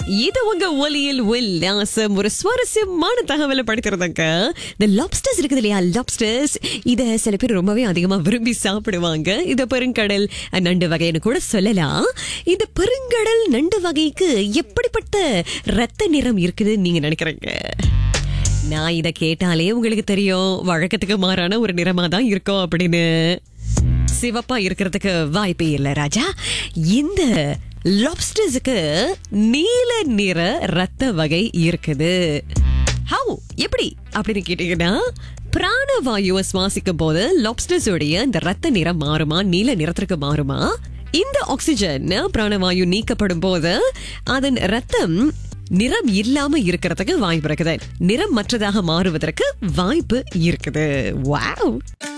இது உங்க ஒலியில் உல்லாசம் ஒரு சுவாரஸ்யமான தகவலை படித்திருந்தாங்க இந்த லாப்ஸ்டர்ஸ் இருக்குது இல்லையா லாப்ஸ்டர்ஸ் இத சில பேர் ரொம்பவே அதிகமா விரும்பி சாப்பிடுவாங்க இத பெருங்கடல் நண்டு வகைன்னு கூட சொல்லலாம் இந்த பெருங்கடல் நண்டு வகைக்கு எப்படிப்பட்ட ரத்த நிறம் இருக்குதுன்னு நீங்க நினைக்கிறீங்க நான் இத கேட்டாலே உங்களுக்கு தெரியும் வழக்கத்துக்கு மாறான ஒரு நிறமா தான் இருக்கும் அப்படின்னு சிவப்பா இருக்கிறதுக்கு வாய்ப்பே இல்லை ராஜா இந்த லாப்ஸ்டர்ஸுக்கு நீல நிற ரத்த வகை இருக்குது ஹவு எப்படி அப்படின்னு கேட்டீங்கன்னா பிராணவாயுவை சுவாசிக்கும் போது லாப்ஸ்டர்ஸ் உடைய இந்த ரத்த நிறம் மாறுமா நீல நிறத்திற்கு மாறுமா இந்த ஆக்சிஜன் பிராணவாயு நீக்கப்படும் போது அதன் ரத்தம் நிறம் இல்லாம இருக்கிறதுக்கு வாய்ப்பு இருக்குது நிறம் மற்றதாக மாறுவதற்கு வாய்ப்பு இருக்குது வாவ்